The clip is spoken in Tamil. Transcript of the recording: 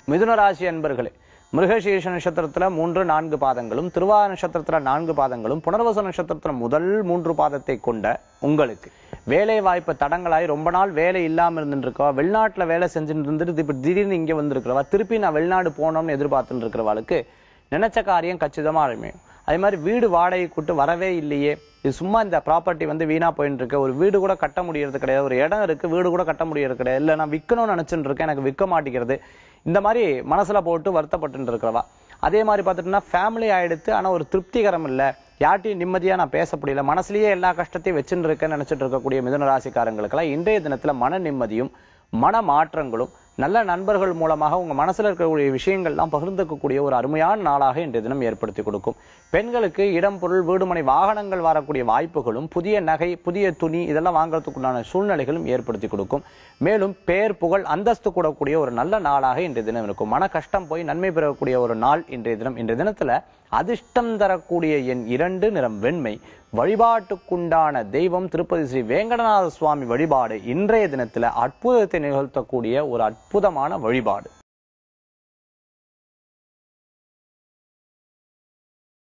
மிதுன ராசி அன்பர்களே மிருகசீர்ஷ நட்சத்திரத்துல மூன்று நான்கு பாதங்களும் திருவா நட்சத்திரத்துல நான்கு பாதங்களும் புனர்வச நட்சத்திரத்துல முதல் மூன்று பாதத்தை கொண்ட உங்களுக்கு வேலை வாய்ப்பு தடங்களாய் ரொம்ப நாள் வேலை இல்லாம இருந்துட்டு இருக்கவா வெளிநாட்டுல வேலை செஞ்சுட்டு இருந்துட்டு இப்ப திடீர்னு இங்க வந்திருக்கிறவா திருப்பி நான் வெளிநாடு போனோம்னு எதிர்பார்த்துட்டு இருக்கிறவாளுக்கு நினைச்ச காரியம் கச்சிதமா அமையும் அதே மாதிரி வீடு வாடகை கூட்டு வரவே இல்லையே இது சும்மா இந்த ப்ராப்பர்ட்டி வந்து வீணா போயிட்டு இருக்கு ஒரு வீடு கூட கட்ட முடியறது கிடையாது ஒரு இடம் இருக்கு வீடு கூட கட்ட முடியறது கிடையாது இல்ல நான் விற்கணும்னு நினைச்சுட்டு இருக்கேன் எனக்கு விற்க மாட்டேங்கிறது இந்த மாதிரி மனசுல போட்டு வருத்தப்பட்டு இருக்கிறவா அதே மாதிரி பார்த்துட்டோம்னா ஃபேமிலி ஆயிடுத்து ஆனா ஒரு திருப்திகரம் இல்ல யார்ட்டையும் நிம்மதியா நான் பேச முடியல மனசுலயே எல்லா கஷ்டத்தையும் வச்சுட்டு இருக்கேன்னு நினைச்சிட்டு இருக்கக்கூடிய மிதுன ராசிக்காரங்களுக்கெல்லாம் இன்றைய தினத்துல மன நிம்மதியும் மன மாற்றங்களும் நல்ல நண்பர்கள் மூலமாக உங்க மனசுல இருக்கக்கூடிய விஷயங்கள்லாம் பகிர்ந்துக்கக்கூடிய ஒரு அருமையான நாளாக இன்றைய தினம் ஏற்படுத்தி கொடுக்கும் பெண்களுக்கு இடம் பொருள் வீடுமனை வாகனங்கள் வரக்கூடிய வாய்ப்புகளும் புதிய நகை புதிய துணி இதெல்லாம் வாங்குறதுக்குண்டான சூழ்நிலைகளும் ஏற்படுத்தி கொடுக்கும் மேலும் பேர் புகழ் அந்தஸ்து கூடக்கூடிய ஒரு நல்ல நாளாக இன்றைய தினம் இருக்கும் மன கஷ்டம் போய் நன்மை பெறக்கூடிய ஒரு நாள் இன்றைய தினம் இன்றைய தினத்துல அதிர்ஷ்டம் தரக்கூடிய என் இரண்டு நிறம் வெண்மை வழிபாட்டுக்குண்டான தெய்வம் திருப்பதி ஸ்ரீ வேங்கடநாத சுவாமி வழிபாடு இன்றைய தினத்துல அற்புதத்தை நிகழ்த்தக்கூடிய ஒரு அற்புதமான வழிபாடு